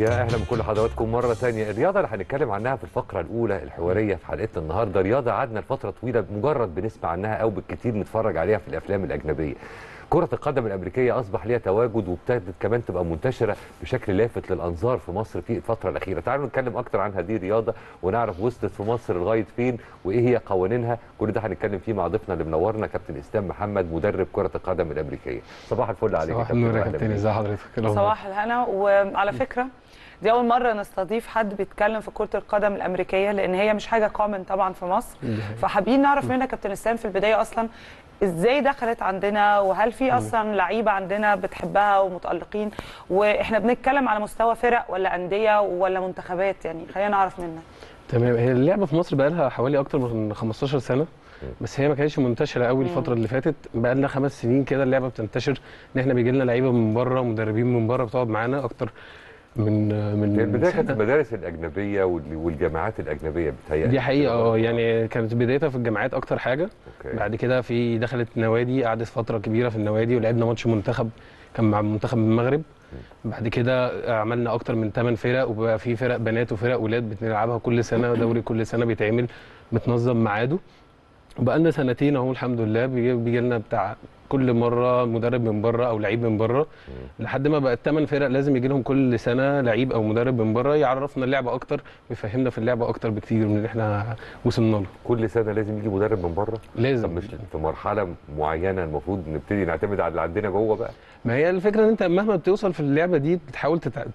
يا اهلا بكل حضراتكم مره ثانيه الرياضه اللي هنتكلم عنها في الفقره الاولى الحواريه في حلقتنا النهارده رياضه قعدنا لفتره طويله مجرد بنسمع عنها او بالكثير نتفرج عليها في الافلام الاجنبيه كرة القدم الأمريكية أصبح ليها تواجد وابتدت كمان تبقى منتشرة بشكل لافت للأنظار في مصر في الفترة الأخيرة تعالوا نتكلم أكتر عن هذه الرياضة ونعرف وصلت في مصر لغاية فين وإيه هي قوانينها كل ده هنتكلم فيه مع ضيفنا اللي منورنا كابتن إسلام محمد مدرب كرة القدم الأمريكية صباح الفل عليك صباح النور يا كابتن ازي حضرتك صباح الهنا وعلى فكره دي اول مره نستضيف حد بيتكلم في كره القدم الامريكيه لان هي مش حاجه كومن طبعا في مصر فحابين نعرف منك كابتن اسلام في البدايه اصلا ازاي دخلت عندنا وهل في اصلا لعيبه عندنا بتحبها ومتالقين واحنا بنتكلم على مستوى فرق ولا انديه ولا منتخبات يعني خلينا نعرف منك تمام هي اللعبه في مصر بقى لها حوالي اكتر من 15 سنه بس هي ما كانتش منتشره قوي الفتره اللي فاتت بقى لنا خمس سنين كده اللعبه بتنتشر ان احنا بيجي لنا لعيبه من بره ومدربين من بره بتقعد معانا اكتر من من البدايه كانت المدارس الاجنبيه وال- والجامعات الاجنبيه بتهيألي دي حقيقه اه يعني كانت بدايتها في الجامعات اكتر حاجه أوكي. بعد كده في دخلت نوادي قعدت فتره كبيره في النوادي ولعبنا ماتش منتخب كان مع منتخب المغرب بعد كده عملنا اكتر من 8 فرق وبقى في فرق بنات وفرق ولاد بنلعبها كل سنه دوري كل سنه بيتعمل متنظم ميعاده وبقى لنا سنتين اهو الحمد لله بيجي بيجي لنا بتاع كل مره مدرب من بره او لعيب من بره لحد ما بقى الثمان فرق لازم يجي لهم كل سنه لعيب او مدرب من بره يعرفنا اللعبه اكتر ويفهمنا في اللعبه اكتر بكتير من اللي احنا وصلنا له كل سنه لازم يجي مدرب من بره طب لازم مش في مرحله معينه المفروض نبتدي نعتمد على اللي عندنا جوه بقى ما هي الفكره ان انت مهما بتوصل في اللعبه دي بتحاول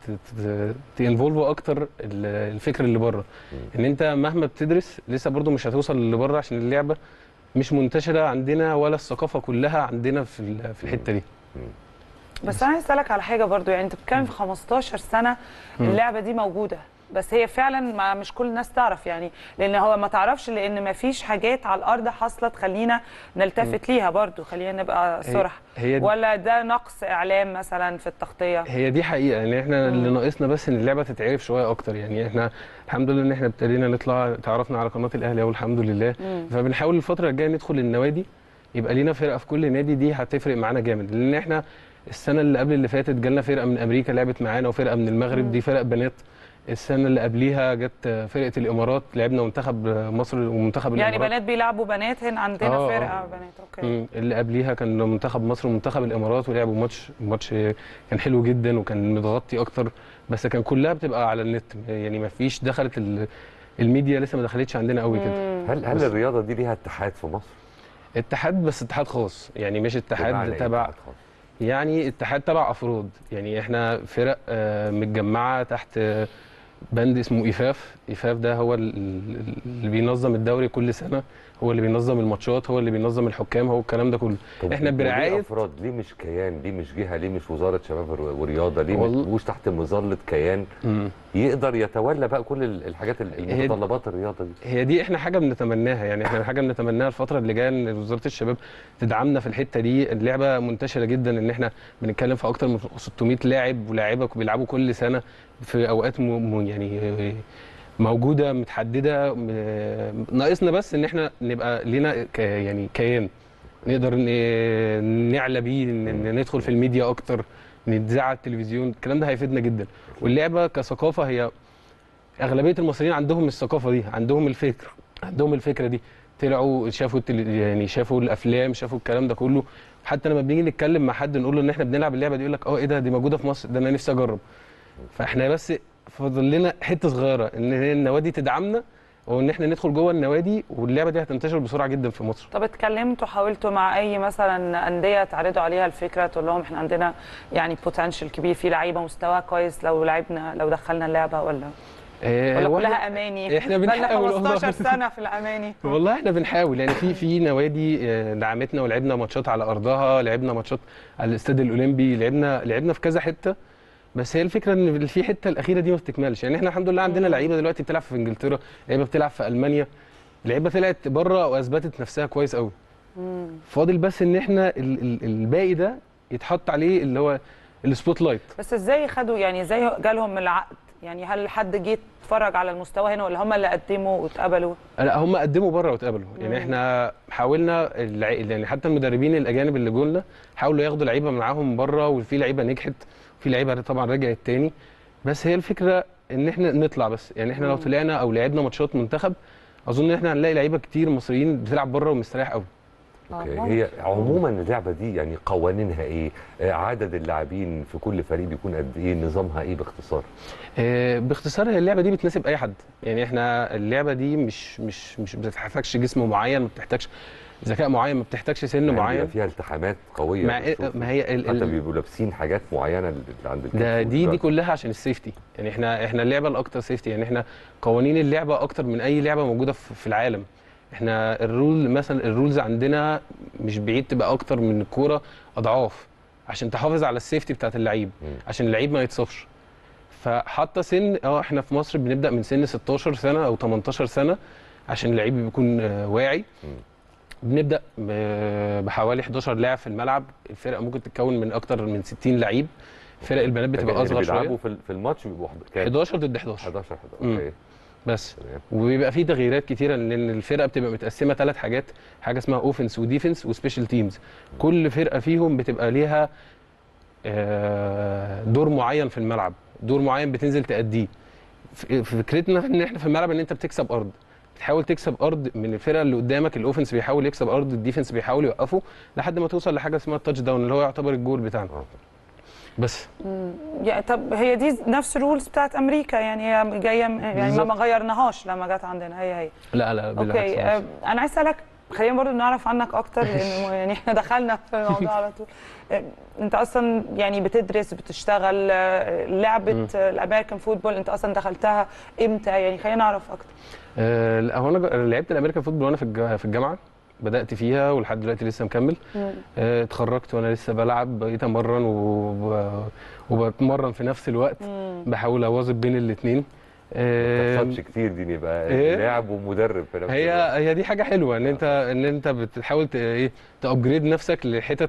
تنفولف اكتر ال- الفكر اللي بره ان انت مهما بتدرس لسه برضو مش هتوصل اللي بره عشان اللعبه مش منتشره عندنا ولا الثقافه كلها عندنا في ال- في الحته دي بس انا عايز اسالك على حاجه برضو يعني انت بتتكلم في 15 سنه اللعبه دي موجوده بس هي فعلا ما مش كل الناس تعرف يعني لان هو ما تعرفش لان ما فيش حاجات على الارض حاصله تخلينا نلتفت ليها برضو خلينا نبقى هي- صرح هي دي- ولا ده نقص اعلام مثلا في التغطيه هي دي حقيقه يعني احنا اللي ناقصنا بس ان اللعبه تتعرف شويه اكتر يعني احنا الحمد لله ان احنا ابتدينا نطلع تعرفنا على قناه الاهلي اهو الحمد لله فبنحاول الفتره الجايه ندخل النوادي يبقى لينا فرقه في كل نادي دي هتفرق معانا جامد لان احنا السنه اللي قبل اللي فاتت جالنا فرقه من امريكا لعبت معانا وفرقه من المغرب دي فرق بنات السنه اللي قبليها جت فرقه الامارات لعبنا منتخب مصر ومنتخب يعني الامارات بنات بيلعبوا بنات هنا عندنا آه، فرقه آه. بنات اوكي مم. اللي قبليها كان منتخب مصر ومنتخب الامارات ولعبوا ماتش ماتش كان حلو جدا وكان متغطي اكتر بس كان كلها بتبقى على النت يعني ما فيش دخلت ال- الميديا لسه ما دخلتش عندنا قوي كده هل هل الرياضه دي ليها اتحاد في مصر اتحاد بس اتحاد خاص يعني مش بمعنى اتحاد إيه تبع اتحاد خاص؟ يعني اتحاد تبع افراد يعني احنا فرق آه، متجمعه تحت آه، بند اسمه ايفاف ايفاف ده هو ال- ال- اللي بينظم الدوري كل سنه هو اللي بينظم الماتشات هو اللي بينظم الحكام هو الكلام ده كله طب احنا وليه برعايه افراد ليه مش كيان ليه مش جهه ليه مش وزاره شباب ور- ورياضه ليه والله- مش تحت مظله كيان مم. يقدر يتولى بقى كل ال- الحاجات ال- هي- المتطلبات الرياضه دي هي دي احنا حاجه بنتمناها يعني احنا حاجه بنتمناها الفتره اللي جايه ان وزاره الشباب تدعمنا في الحته دي اللعبه منتشره جدا ان احنا بنتكلم في اكتر من 600 لاعب ولاعيبه بيلعبوا كل سنه في اوقات م... م... يعني موجوده متحدده م- ناقصنا بس ان احنا نبقى لينا ك... يعني كيان نقدر ن... نعلى بيه ن... ن- ندخل في الميديا اكتر نتذاع على التلفزيون الكلام ده هيفيدنا جدا واللعبه كثقافه هي اغلبيه المصريين عندهم الثقافه دي عندهم الفكر عندهم الفكره دي طلعوا شافوا التل... يعني شافوا الافلام شافوا الكلام ده كله حتى لما بنيجي نتكلم مع حد نقول له ان احنا بنلعب اللعبه دي يقول لك اه ايه ده دي موجوده في مصر ده انا نفسي اجرب فاحنا بس فاضل لنا حته صغيره ان هي النوادي تدعمنا وان احنا ندخل جوه النوادي واللعبه دي هتنتشر بسرعه جدا في مصر طب اتكلمتوا حاولتوا مع اي مثلا انديه تعرضوا عليها الفكره تقول لهم احنا عندنا يعني بوتنشال كبير في لعيبه مستواها كويس لو لعبنا لو دخلنا اللعبه ولا آه، ولا واحنا- كلها اماني إحنا بقالنا بنحاول والله. 15 سنه في الاماني والله احنا بنحاول يعني في في نوادي آه، دعمتنا ولعبنا ماتشات على ارضها لعبنا ماتشات على الاستاد الاولمبي لعبنا لعبنا في كذا حته بس هي الفكره ان في حته الاخيره دي ما بتكملش يعني احنا الحمد لله عندنا لعيبه دلوقتي بتلعب في انجلترا لعيبه بتلعب في المانيا لعيبه طلعت بره واثبتت نفسها كويس قوي فاضل بس ان احنا ال- ال- الباقي ده يتحط عليه اللي هو السبوت لايت بس ازاي خدوا يعني ازاي جالهم العقد يعني هل حد جه اتفرج على المستوى هنا ولا هم اللي قدموا واتقبلوا لا هم قدموا بره واتقبلوا يعني احنا حاولنا الع... يعني حتى المدربين الاجانب اللي جولنا حاولوا ياخدوا لعيبه معاهم بره وفي لعيبه نجحت وفي لعيبه طبعا رجعت تاني بس هي الفكره ان احنا نطلع بس يعني احنا لو طلعنا او لعبنا ماتشات منتخب اظن ان احنا هنلاقي لعيبه كتير مصريين بتلعب بره ومستريح قوي اوكي آه، هي عموما اللعبه دي يعني قوانينها ايه آه، عدد اللاعبين في كل فريق بيكون قد ايه نظامها ايه باختصار آه، باختصار هي اللعبه دي بتناسب اي حد يعني احنا اللعبه دي مش مش مش بتحتاجش جسم معين ما بتحتاجش ذكاء معين ما بتحتاجش سن يعني بيبقى معين فيها التحامات قويه مع بنشوف. ما هي ال- حتى ال- بيبقوا لابسين حاجات معينه اللي عند الكتف ده دي دي والظهر. كلها عشان السيفتي يعني احنا احنا اللعبه الاكتر سيفتي يعني احنا قوانين اللعبه اكتر من اي لعبه موجوده في في العالم احنا الرول مثلا الرولز عندنا مش بعيد تبقى اكتر من الكوره اضعاف عشان تحافظ على السيفتي بتاعت اللعيب مم. عشان اللعيب ما يتصابش فحتى سن اه احنا في مصر بنبدا من سن 16 سنه او 18 سنه عشان اللعيب بيكون آه، واعي مم. بنبدا ب- بحوالي 11 لاعب في الملعب الفرقه ممكن تتكون من اكتر من 60 لعيب فرق البنات بتبقى اللي اصغر بيلعبوا شويه في ال- في الماتش بيبقوا حد- كام؟ 11 ضد 11 11 11 مم. اوكي بس تمام وبيبقى في تغييرات كتيره لان الفرقه بتبقى متقسمه ثلاث حاجات حاجه اسمها اوفنس وديفنس وسبيشال تيمز كل فرقه فيهم بتبقى ليها آه، دور معين في الملعب دور معين بتنزل تأديه ف- فكرتنا ان احنا في الملعب ان انت بتكسب ارض بتحاول تكسب ارض من الفرقه اللي قدامك الاوفنس بيحاول يكسب ارض الديفنس بيحاول يوقفه لحد ما توصل لحاجه اسمها التاتش داون اللي هو يعتبر الجول بتاعنا آه. بس يعني طب هي دي نفس الرولز بتاعت امريكا يعني هي جايه م- يعني ما بالظبط. ما غيرناش لما جت عندنا هي هي لا لا بالعكس اوكي خالص. آه، انا عايز اسالك خلينا برضو نعرف عنك اكتر لان يعني احنا دخلنا في الموضوع على طول آه، انت اصلا يعني بتدرس بتشتغل آه، لعبه آه، الامريكان فوتبول انت اصلا دخلتها امتى يعني خلينا نعرف اكتر آه، لا، هو انا ج- لعبت الامريكان فوتبول وانا في الج- في الجامعه بدات فيها ولحد دلوقتي لسه مكمل آه، اتخرجت وانا لسه بلعب بقيت امرن وب... وبتمرن في نفس الوقت بحاول اواظب بين الاثنين ما تحصلش كتير دي يبقى إيه؟ لاعب ومدرب في نفس هي الوقت. هي دي حاجه حلوه ان انت ان انت بتحاول ت- ايه تابجريد نفسك لحتت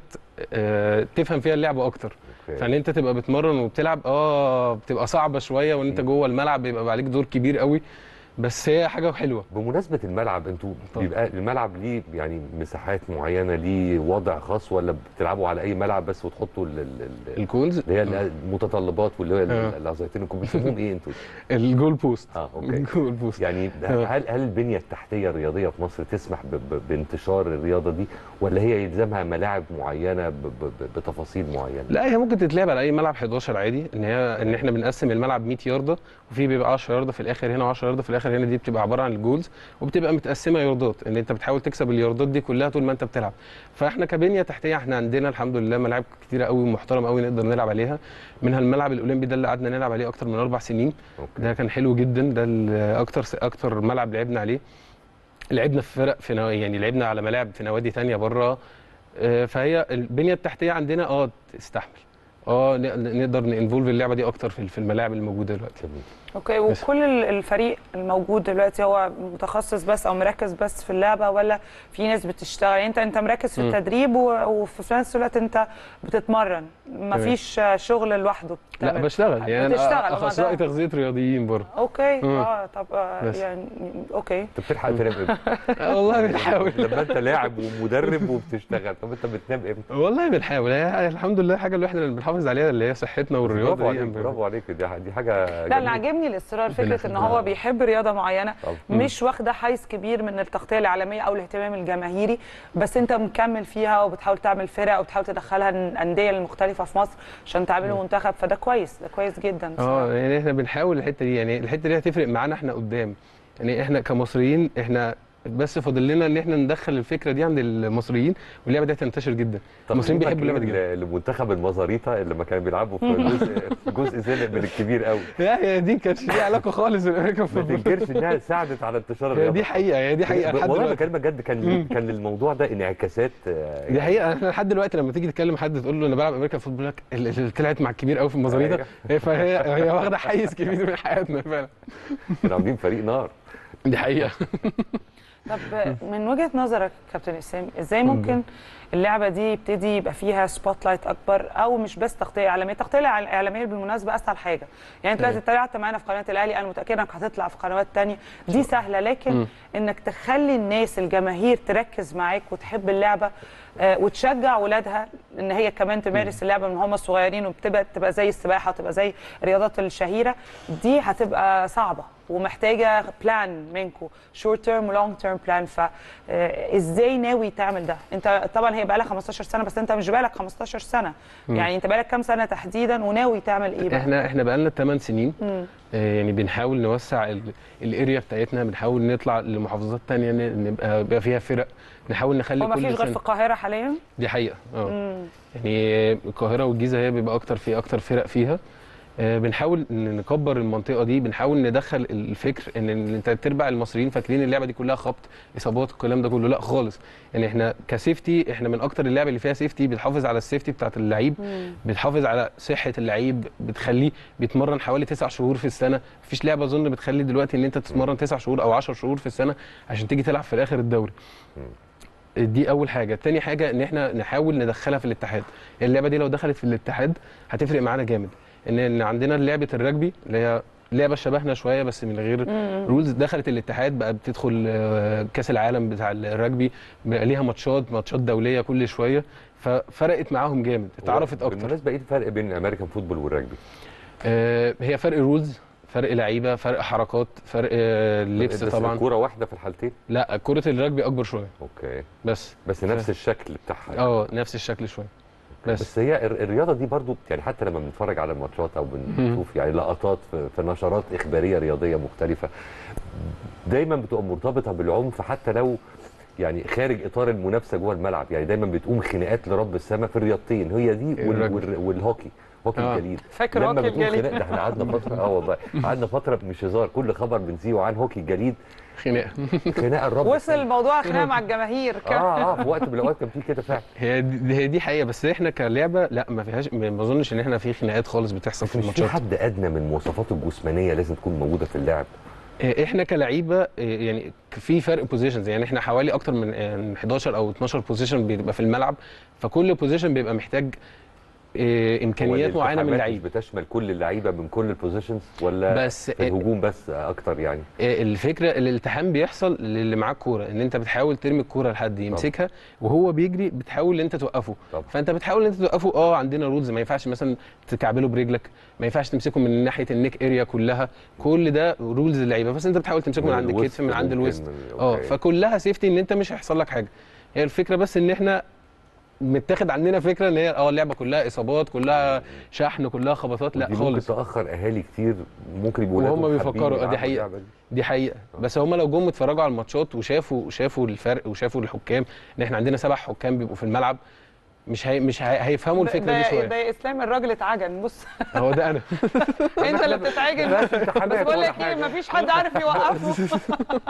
آه، تفهم فيها اللعبه اكتر أوكي. فان انت تبقى بتمرن وبتلعب اه بتبقى صعبه شويه وان انت جوه الملعب بيبقى عليك دور كبير قوي بس هي حاجه حلوه بمناسبه الملعب انتوا طبعا. بيبقى الملعب ليه يعني مساحات معينه ليه وضع خاص ولا بتلعبوا على اي ملعب بس وتحطوا ال- ال- ال- الكونز اللي هي المتطلبات واللي هي آه. العزيتين انكم بتسموهم ايه انتوا؟ الجول بوست اه اوكي الجول بوست يعني ده- آه. هل هل البنيه التحتيه الرياضيه في مصر تسمح ب- ب- بانتشار الرياضه دي ولا هي يلزمها ملاعب معينه ب- ب- ب- بتفاصيل معينه؟ لا هي ممكن تتلعب على اي ملعب 11 عادي ان هي ان احنا بنقسم الملعب 100 يارده وفي بيبقى 10 يارده في الاخر هنا و10 يارده في الاخر هنا دي بتبقى عباره عن الجولز وبتبقى متقسمه ياردات ان انت بتحاول تكسب الياردات دي كلها طول ما انت بتلعب فاحنا كبنيه تحتيه احنا عندنا الحمد لله ملاعب كتيره قوي ومحترمه قوي نقدر نلعب عليها منها الملعب الاولمبي ده اللي قعدنا نلعب عليه اكتر من اربع سنين اوكي ده كان حلو جدا ده ال- اكتر اكتر ملعب لعبنا عليه لعبنا في فرق في نوا... يعني لعبنا على ملاعب في نوادي تانية بره آه، فهي البنيه التحتيه عندنا اه تستحمل اه ن- نقدر ننفولف اللعبه دي اكتر في في الملاعب الموجوده دلوقتي جميل. اوكي بس. وكل ال- الفريق الموجود دلوقتي هو متخصص بس او مركز بس في اللعبه ولا في ناس بتشتغل يعني انت انت مركز في مم. التدريب و- وفي نفس الوقت انت بتتمرن مفيش شغل لوحده لا بتعمل. بشتغل يعني بتشتغل، انا ما اخصائي ده- تغذيه رياضيين برضه اوكي مم. اه طب آه بس. يعني اوكي انت بتلحق تنام امتى؟ آه، والله بنحاول لما انت لاعب ومدرب وبتشتغل طب انت بتنام امتى؟ والله بنحاول هي الحمد لله حاجه اللي احنا اللي بنحافظ عليها اللي هي صحتنا برافو والرياضه عليك دي برافو عليك دي ح- دي حاجه لا اللي جميلة. عاجبني الاصرار ربنا فكره ان يخليك. هو بيحب رياضه معينه طبعا. مش واخده حيز كبير من التغطيه الاعلاميه او الاهتمام الجماهيري بس انت مكمل فيها وبتحاول تعمل فرق وبتحاول تدخلها الانديه المختلفه في مصر عشان تعملوا منتخب فده كويس ده كويس جدا بصراحة. اه يعني احنا بنحاول الحته دي يعني الحته دي هتفرق معانا احنا قدام يعني احنا كمصريين احنا بس فاضل لنا ان احنا ندخل الفكره دي عند المصريين واللعبه دي هتنتشر جدا طب المصريين قيمك بيحبوا اللعبه دي إيه جدا ل- لمنتخب المزاريطه اللي لما كانوا بيلعبوا في جزء في جزء زلق من الكبير قوي لا هي دي كانش ليها علاقه خالص بالامريكان ما فوتبول تنكرش انها ساعدت على انتشار هي الرياضه دي حقيقه هي دي حقيقه لحد والله دلوقتي بكلمك جد كان كان للموضوع ده انعكاسات آه، دي حقيقه احنا لحد دلوقتي لما تيجي تكلم حد تقول له انا بلعب امريكان فوتبول لك اللي طلعت مع الكبير قوي في المزاريطه فهي هي واخده حيز كبير من حياتنا فعلا كانوا عاملين فريق نار دي حقيقه طب من وجهه نظرك كابتن اسلام ازاي ممكن اللعبه دي يبتدي يبقى فيها سبوت لايت اكبر او مش بس تغطيه اعلاميه التغطيه الاعلاميه بالمناسبه اسهل حاجه يعني انت دلوقتي طلعت معانا في قناه الاهلي انا متاكده انك هتطلع في قنوات تانية دي سهله لكن انك تخلي الناس الجماهير تركز معاك وتحب اللعبه آه، وتشجع اولادها ان هي كمان تمارس اللعبه من هم صغيرين وبتبقى تبقى زي السباحه وتبقى زي الرياضات الشهيره دي هتبقى صعبه ومحتاجه بلان منكم شورت تيرم ولونج تيرم بلان فازاي ناوي تعمل ده انت طبعا هي بقى لها 15 سنه بس انت مش بقى لك 15 سنه يعني انت بقى لك كام سنه تحديدا وناوي تعمل ايه بقى احنا احنا بقى لنا 8 سنين آه، يعني بنحاول نوسع ال- الاريا بتاعتنا بنحاول نطلع لمحافظات تانية ن- نبقى يبقى فيها فرق نحاول نخلي هو ما كل فيش غير سنة في القاهره حاليا دي حقيقه اه يعني القاهره والجيزه هي بيبقى اكتر في اكتر فرق فيها آه، بنحاول ن- نكبر المنطقه دي بنحاول ندخل الفكر ان ال- انت تربع المصريين فاكرين اللعبه دي كلها خبط اصابات الكلام ده كله لا خالص يعني احنا كسيفتي احنا من اكتر اللعب اللي فيها سيفتي بتحافظ على السيفتي بتاعت اللعيب بتحافظ على صحه اللعيب بتخليه بيتمرن حوالي تسع شهور في السنه مفيش لعبه اظن بتخلي دلوقتي ان انت تتمرن تسع شهور او 10 شهور في السنه عشان تيجي تلعب في الاخر الدوري دي اول حاجه تاني حاجه ان احنا نحاول ندخلها في الاتحاد اللعبه دي لو دخلت في الاتحاد هتفرق معانا جامد ان ان عندنا لعبه الرجبي اللي هي لعبه شبهنا شويه بس من غير رولز دخلت الاتحاد بقى بتدخل آه، كاس العالم بتاع الرجبي بقى ليها ماتشات ماتشات دوليه كل شويه ففرقت معاهم جامد اتعرفت اكتر بالمناسبه ايه الفرق بين الامريكان فوتبول والرجبي؟ آه، هي فرق رولز فرق لعيبه فرق حركات فرق آه، لبس بس طبعا الكوره واحده في الحالتين لا كره الرجبي اكبر شويه اوكي بس بس نفس الشكل بتاعها اه نفس الشكل شويه بس, بس هي الر- الرياضه دي برضو يعني حتى لما بنتفرج على الماتشات او بنشوف يعني لقطات في, في نشرات اخباريه رياضيه مختلفه دايما بتبقى مرتبطه بالعنف حتى لو يعني خارج اطار المنافسه جوه الملعب يعني دايما بتقوم خناقات لرب السماء في الرياضتين هي دي وال الرجل. وال والهوكي هوكي آه. الجليد فاكر لما هوكي بتقوم الجليد؟ خناقه ده احنا قعدنا فتره اه والله قعدنا فتره مش هزار كل خبر بنذيعه عن هوكي الجليد خناقه خناقه الرب وصل السماء. الموضوع خناقه مع الجماهير كان اه اه في وقت من الاوقات كان في كده فعلا هي دي هي دي حقيقه بس احنا كلعبه لا ما فيهاش ما ما اظنش ان احنا في خناقات خالص بتحصل في مش في الماتشات حد ادنى من مواصفاته الجسمانيه لازم تكون موجوده في اللعب آه، احنا كلعيبه آه، يعني في فرق بوزيشنز يعني احنا حوالي اكتر من آه، من 11 او 12 بوزيشن بيبقى في الملعب فكل بوزيشن بيبقى محتاج آه، هو امكانيات معينه من الالتحامات مش اللعيب بتشمل كل اللعيبه من كل البوزيشنز ولا بس في الهجوم بس اكتر يعني آه، الفكره الالتحام بيحصل للي معاه الكوره ان انت بتحاول ترمي الكوره لحد يمسكها وهو بيجري بتحاول ان انت توقفه طبعا. فانت بتحاول ان انت توقفه اه عندنا رولز ما ينفعش مثلا تكعبله برجلك ما ينفعش تمسكه من ناحيه النيك اريا كلها كل ده رولز اللعيبه بس انت بتحاول تمسكه من, عند الوسط الكتف من عند ممكن، الوسط اه أوكي. فكلها سيفتي ان انت مش هيحصل لك حاجه هي الفكره بس ان احنا متاخد عندنا فكره ان هي اه اللعبه كلها اصابات كلها شحن كلها خبطات لا ودي ممكن خالص تاخر اهالي كتير ممكن يبقوا وهم ولادهم بيفكروا، حابين آه، دي يلعبوا حقيقة. اللعبة دي. دي حقيقه بس هم لو جم اتفرجوا على الماتشات وشافوا شافوا الفرق وشافوا الحكام ان احنا عندنا سبع حكام بيبقوا في الملعب مش هي مش هي هيفهموا الفكره ده, دي ده شويه اسلام الراجل اتعجن بص هو ده انا انت اللي بتتعجن بس بس التحامات بقول ولا لك ايه حاجة. مفيش حد عارف يوقفه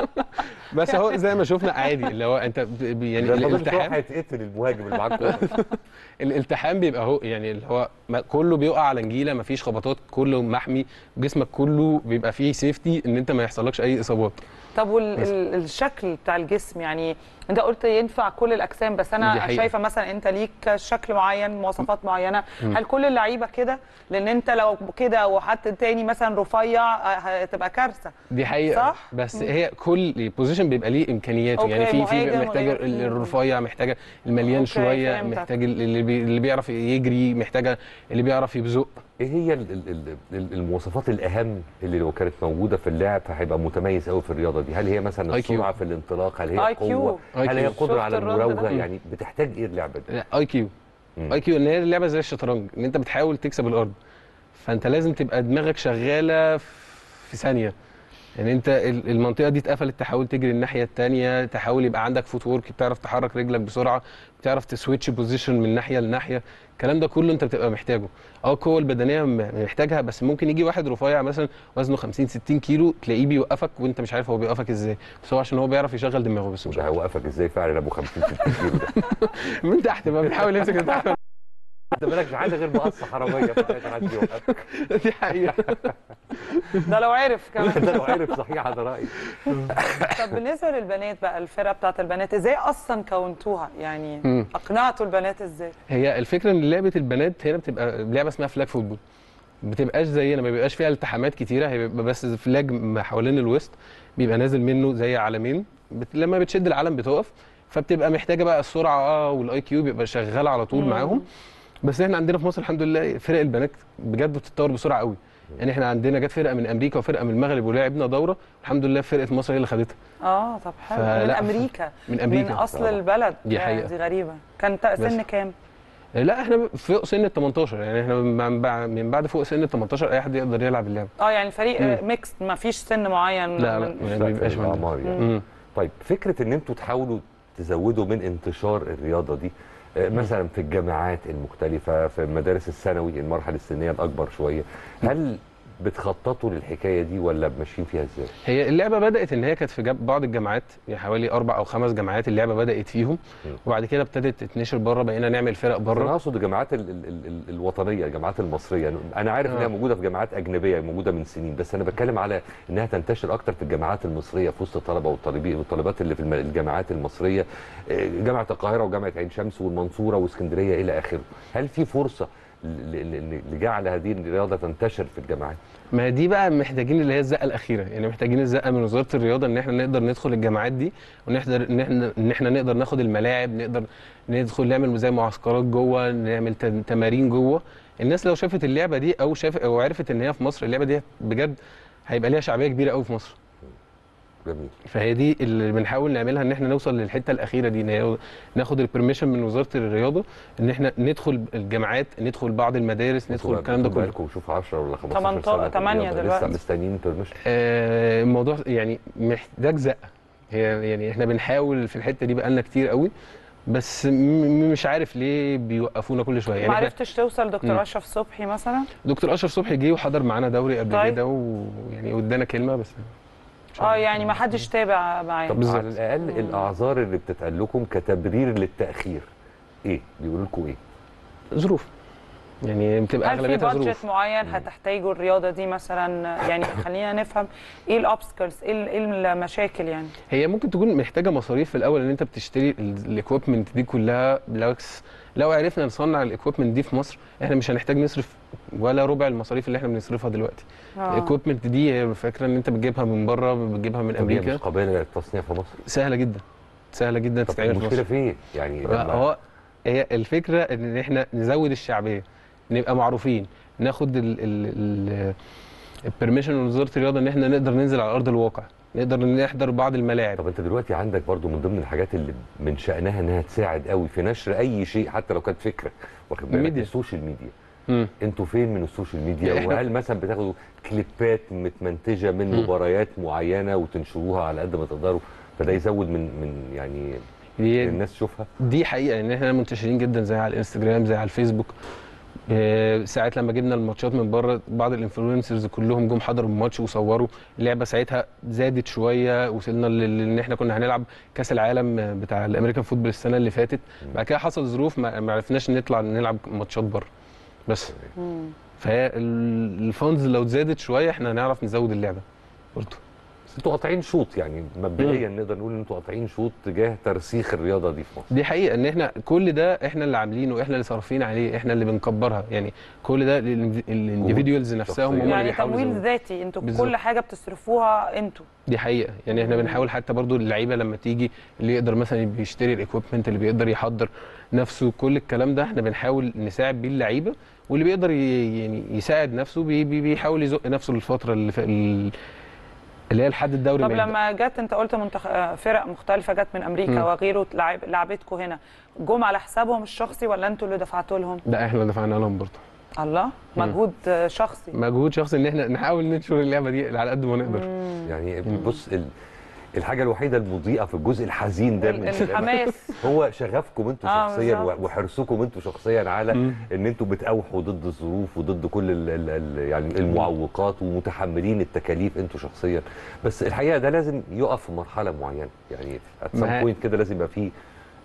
بس هو زي ما شفنا عادي اللي هو انت ب- ب- يعني ده فاضل شوية الالتحام هيتقتل المهاجم اللي معاك كورة. الالتحام بيبقى هو يعني اللي هو ما- كله بيقع على نجيله مفيش خبطات كله محمي جسمك كله بيبقى فيه سيفتي ان انت ما يحصلكش اي اصابات طب والشكل بتاع الجسم يعني انت قلت ينفع كل الاجسام بس دي انا حقيقة. شايفه مثلا انت ليك شكل معين مواصفات معينه هل كل اللعيبه كده لان انت لو كده وحد تاني مثلا رفيع آه، هتبقى كارثه دي حقيقة صح؟ بس هي كل بوزيشن بيبقى ليه امكانياته أوكي، يعني في في مهاجم محتاج وغير- ال- الرفيع محتاجه المليان أوكي، شويه فهمتك. محتاج ال- اللي, بي اللي بيعرف يجري محتاجه اللي بيعرف يبزق ايه هي ال- ال- ال- ال- المواصفات الاهم اللي لو كانت موجوده في اللاعب هيبقى متميز قوي في الرياضه دي هل هي مثلا IQ. السرعه في الانطلاق هل هي IQ. القوه هل هي IQ. القدره شفت على الرد المراوغه ده؟ يعني بتحتاج ايه اللعبه دي اي كيو مم. اي كيو ان هي اللعبه زي الشطرنج ان انت بتحاول تكسب الارض فانت لازم تبقى دماغك شغاله في ثانيه يعني انت ال- المنطقه دي اتقفلت تحاول تجري الناحيه الثانيه تحاول يبقى عندك فوت وورك بتعرف تحرك رجلك بسرعه بتعرف تسويتش بوزيشن من ناحيه لناحيه الكلام ده كله انت بتبقى محتاجه اه القوه البدنيه م- محتاجها بس ممكن يجي واحد رفيع مثلا وزنه 50 60 كيلو تلاقيه بيوقفك وانت مش عارف هو بيوقفك ازاي بس هو عشان هو بيعرف يشغل دماغه بس مش وده هيوقفك ازاي فعلا ابو 50 60 كيلو ده من تحت بقى بنحاول نمسك من تحت انت بالك مش عايز غير مقص حراميه في الآخر عايز يوقفك دي حقيقه ده لو عرف كمان ده لو عرف صحيح على رايي طب بالنسبه للبنات بقى الفرقه بتاعت البنات ازاي اصلا كونتوها يعني مم. اقنعتوا البنات ازاي هي الفكره ان لعبه البنات هنا بتبقى لعبه اسمها فلاج فوتبول ما بتبقاش زينا ما بيبقاش فيها التحامات كتيره هي بيبقى بس فلاج م- حوالين الوسط بيبقى نازل منه زي علامين بت... لما بتشد العلم بتقف فبتبقى محتاجه بقى السرعه اه والاي كيو بيبقى شغال على طول مم. معاهم بس احنا عندنا في مصر الحمد لله فرق البنات بجد بتتطور بسرعه قوي يعني احنا عندنا جت فرقه من امريكا وفرقه من المغرب ولعبنا دوره الحمد لله فرقه مصر هي اللي خدتها اه طب حلو من فلا، امريكا من امريكا من اصل طبعا. البلد دي يعني حقيقة. دي غريبه كان تا- سن بس. كام لا احنا فوق سن ال 18 يعني احنا من بعد- من بعد فوق سن ال 18 اي حد يقدر يلعب اللعبه اه يعني الفريق مم. ميكس ما فيش سن معين لا، لا. من- يعني ما بيبقاش من ده. الاعمار يعني مم. طيب فكره ان انتوا تحاولوا تزودوا من انتشار الرياضه دي آه، مثلا في الجامعات المختلفه في المدارس الثانوي المرحله السنيه الاكبر شويه هل بتخططوا للحكايه دي ولا ماشيين فيها ازاي؟ هي اللعبه بدات ان هي كانت في جاب- بعض الجامعات يعني حوالي اربع او خمس جامعات اللعبه بدات فيهم مم. وبعد كده ابتدت تتنشر بره بقينا نعمل فرق انا بره اقصد الجامعات ال ال ال ال الوطنيه الجامعات المصريه انا عارف انها آه. موجوده في جامعات اجنبيه موجوده من سنين بس انا بتكلم على انها تنتشر اكتر في الجامعات المصريه في وسط الطلبه والطالبين والطالبات اللي في الم- الجامعات المصريه آه، جامعه القاهره وجامعه عين شمس والمنصوره واسكندريه الى اخره هل في فرصه ل- ل- ل- لجعل هذه الرياضه تنتشر في الجامعات ما هي دي بقى محتاجين اللي هي الزقه الاخيره يعني محتاجين الزقه من وزاره الرياضه ان احنا نقدر ندخل الجامعات دي ونقدر ان احنا ان احنا نقدر ناخد الملاعب نقدر ندخل نعمل زي معسكرات جوه نعمل تم- تمارين جوه الناس لو شافت اللعبه دي او شاف او عرفت ان هي في مصر اللعبه دي بجد هيبقى ليها شعبيه كبيره قوي في مصر جميل فهي دي اللي بنحاول نعملها ان احنا نوصل للحته الاخيره دي إن هي ناخد البرميشن من وزاره الرياضه ان احنا ندخل الجامعات ندخل بعض المدارس ندخل انتوا- الكلام ده انتوا كله بقالكم شوف 10 ولا 15 تمنتاشر- سنه في تمانية الرياضة، دلوقتي. لسه مستنيين بيرميشن آه، الموضوع يعني محتاج زقه هي يعني احنا بنحاول في الحته دي بقالنا كتير قوي بس م- مش عارف ليه بيوقفونا كل شويه ما يعني إحنا عرفتش توصل مم. دكتور اشرف صبحي مثلا دكتور اشرف صبحي جه وحضر معانا دوري قبل طيب. كده ويعني وادانا كلمه بس مش اه عارف. يعني ما حدش تابع معايا طب بالظبط. على الاقل الاعذار اللي بتتقال لكم كتبرير للتاخير ايه بيقولوا لكم ايه ظروف يعني بتبقى هل في اغلبيتها بادجت ظروف معين هتحتاجوا الرياضه دي مثلا يعني خلينا نفهم ايه الاوبستكلز ايه ال- ايه المشاكل يعني هي ممكن تكون محتاجه مصاريف في الاول ان انت بتشتري الاكويبمنت دي كلها بالعكس لو عرفنا نصنع الاكويبمنت دي في مصر احنا مش هنحتاج نصرف ولا ربع المصاريف اللي احنا بنصرفها دلوقتي آه. الاكويبمنت دي هي فاكره ان انت بتجيبها من بره بتجيبها من طب هي مش امريكا قابله للتصنيع في مصر سهله جدا سهله جدا طب تتعمل في المشكله مصر في ايه يعني لما- هو هي الفكره ان احنا نزود الشعبيه نبقى معروفين ناخد البرميشن من وزاره الرياضه ان احنا نقدر ننزل على ارض الواقع نقدر نحضر بعض الملاعب طب انت دلوقتي عندك برضو من ضمن الحاجات اللي من شأنها انها تساعد قوي في نشر اي شيء حتى لو كانت فكره واخد بالك الميديا. السوشيال ميديا مم. انتوا فين من السوشيال ميديا احنا- وهل مثلا بتاخدوا كليبات متمنتجه من مم. مباريات معينه وتنشروها على قد ما تقدروا فده يزود من من يعني دي الناس تشوفها دي حقيقه ان احنا منتشرين جدا زي على الانستجرام زي على الفيسبوك آه، ساعات لما جبنا الماتشات من بره بعض الانفلونسرز كلهم جم حضروا الماتش وصوروا اللعبه ساعتها زادت شويه وصلنا لل- ان احنا كنا هنلعب كاس العالم بتاع الامريكان فوتبول السنه اللي فاتت بعد كده حصل ظروف ما ما عرفناش نطلع نلعب ماتشات بره بس مم. فهي ال- الفاندز لو زادت شويه احنا هنعرف نزود اللعبه برضه بس انتوا قاطعين شوط يعني مبدئيا نقدر نقول ان انتوا قاطعين شوط تجاه ترسيخ الرياضه دي في مصر دي حقيقه ان احنا كل ده احنا اللي عاملينه احنا اللي صارفين عليه احنا اللي بنكبرها يعني كل ده الانديفيدوالز نفسهم هم شخصية. اللي يعني بيحاولوا تمويل يزودوا. ذاتي انتوا بالظبط. كل حاجه بتصرفوها انتوا دي حقيقه يعني احنا بنحاول حتى برضو اللعيبه لما تيجي اللي يقدر مثلا بيشتري الاكويبمنت اللي بيقدر يحضر نفسه كل الكلام ده احنا بنحاول نساعد بيه اللعيبه واللي بيقدر ي- يعني يساعد نفسه بي بي بيحاول يزق نفسه للفتره اللي ف... ال- اللي هي لحد الدوري طب ما يبدأ. لما جت انت قلت منتخ... آه، فرق مختلفه جت من امريكا مم. وغيره لعب... لعبتكم هنا جم على حسابهم الشخصي ولا انتوا اللي دفعتوا لهم ده احنا اللي دفعنا لهم برضه الله مم. مجهود آه، شخصي مجهود شخصي ان احنا نحاول ننشر اللعبه دي على قد ما نقدر مم. يعني بص ال- الحاجه الوحيده المضيئه في الجزء الحزين ده من ال- الحماس هو شغفكم انتوا آه، شخصيا بالظبط. وحرصكم انتوا شخصيا على مم. ان انتوا بتأوحوا ضد الظروف وضد كل ال ال ال يعني المعوقات ومتحملين التكاليف انتوا شخصيا بس الحقيقه ده لازم يقف في مرحله معينه يعني at some ما هي- point كده لازم يبقى فيه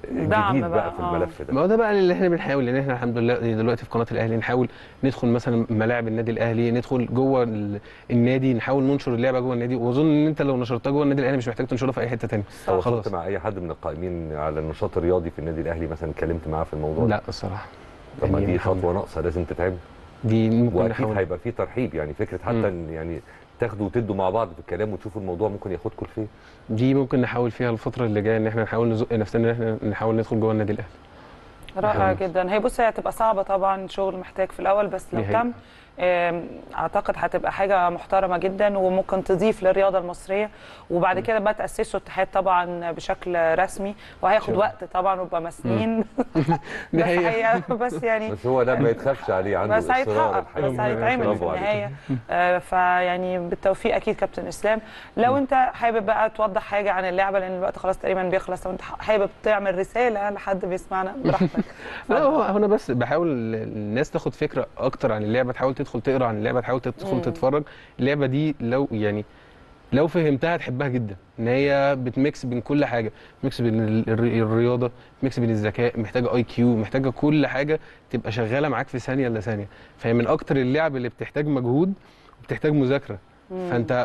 دعم جديد بقى بقى، في آه. الملف ده ما هو ده بقى اللي احنا بنحاول ان احنا الحمد لله دلوقتي في قناه الاهلي نحاول ندخل مثلا ملاعب النادي الاهلي ندخل جوه ال- النادي نحاول ننشر اللعبه جوه النادي واظن ان انت لو نشرتها جوه النادي الاهلي مش محتاج تنشرها في اي حته ثانيه تواصلت مع اي حد من القائمين على النشاط الرياضي في النادي الاهلي مثلا اتكلمت معاه في الموضوع ده لا الصراحه طب ما يعني دي الحمد خطوه ناقصه لازم تتعمل دي ممكن واكيد نحاول هيبقى في ترحيب يعني فكره حتى مم. ان يعني تاخدوا وتدوا مع بعض في الكلام وتشوفوا الموضوع ممكن ياخدكم لفين دي ممكن نحاول فيها الفتره اللي جايه ان احنا نحاول نزق نفسنا ان احنا نحاول ندخل جوه النادي الاهلي رائع نحاول. جدا هي بص هي هتبقى صعبه طبعا شغل محتاج في الاول بس لو دي حقيقة. تم آم، اعتقد هتبقى حاجه محترمه جدا وممكن تضيف للرياضه المصريه وبعد كده بقى تاسسوا اتحاد طبعا بشكل رسمي وهياخد شاء وقت طبعا ويبقى مسنين دي بس حقيقة. هي- بس يعني بس هو ده ما يتخافش عليه عنده بس اصرار هيتحقق الحقيقة. بس هيتعمل في برافو عليك. النهايه آه، فيعني بالتوفيق اكيد كابتن اسلام لو انت حابب بقى توضح حاجه عن اللعبه لان الوقت خلاص تقريبا بيخلص لو انت حابب تعمل رساله لحد بيسمعنا براحتك لا هو هو انا بس بحاول الناس تاخد فكره اكتر عن اللعبه تحاول تدخل تقرا عن اللعبه تحاول تدخل مم. تتفرج اللعبه دي لو يعني لو فهمتها هتحبها جدا ان هي بتميكس بين كل حاجه ميكس بين ال- الر- الرياضه ميكس بين الذكاء محتاجه اي كيو محتاجه كل حاجه تبقى شغاله معاك في ثانيه الا ثانيه فهي من اكتر اللعب اللي بتحتاج مجهود وبتحتاج مذاكره مم. فانت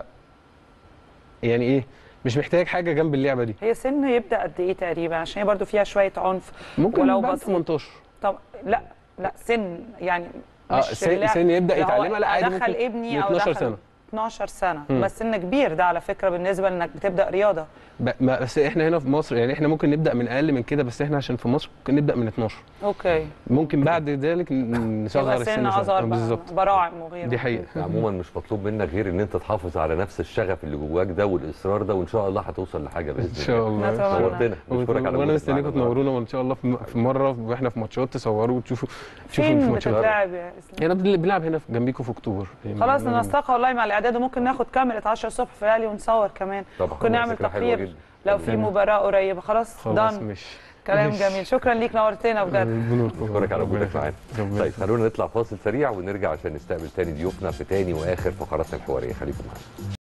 يعني ايه مش محتاج حاجه جنب اللعبه دي هي سن يبدا قد ايه تقريبا عشان هي برضو فيها شويه عنف ممكن ولو بعد بسيط. 18 طب لا لا سن يعني اه مش سن, اللعب. سن يبدا لو هو يتعلمها لا عادي ادخل ممكن ابني من او 12 دخل سنه 12 سنه مم. بس سن كبير ده على فكره بالنسبه لانك بتبدا رياضه ب- ما- بس احنا هنا في مصر يعني احنا ممكن نبدا من اقل من كده بس احنا عشان في مصر ممكن نبدا من 12 اوكي ممكن بعد ذلك ن- نصغر يبقى السن سن شوية. اصغر آه، بقى، بالظبط براعم وغيره دي حقيقه عموما مش مطلوب منك غير ان انت تحافظ على نفس الشغف اللي جواك ده والاصرار ده وان شاء الله هتوصل لحاجه باذن ان شاء الله نتمنى. نورتنا نشكرك على وانا وجودك مستنيكم معانا تنورونا وان شاء الله في م- في مره واحنا في ماتشات تصوروا وتشوفوا تشوفوا في فين ماتشات بتتلعب يا اسلام هنا بن- بنلعب هنا في- جنبيكم في اكتوبر يعني خلاص أنا- ننسقها والله مع الاعداد وممكن ناخد كاميرا 10 الصبح في الاهلي ونصور كمان طبعا ممكن نعمل فكرة حلوة تقرير جدا. لو في تمام. مباراه قريبه خلاص خلاص دان مش كلام مش- جميل شكرا ليك نورتنا بجد بنشكرك على وجودك معانا. طيب خلونا نطلع فاصل سريع ونرجع عشان نستقبل تاني ضيوفنا في تاني واخر فقراتنا الحواريه خليكم معانا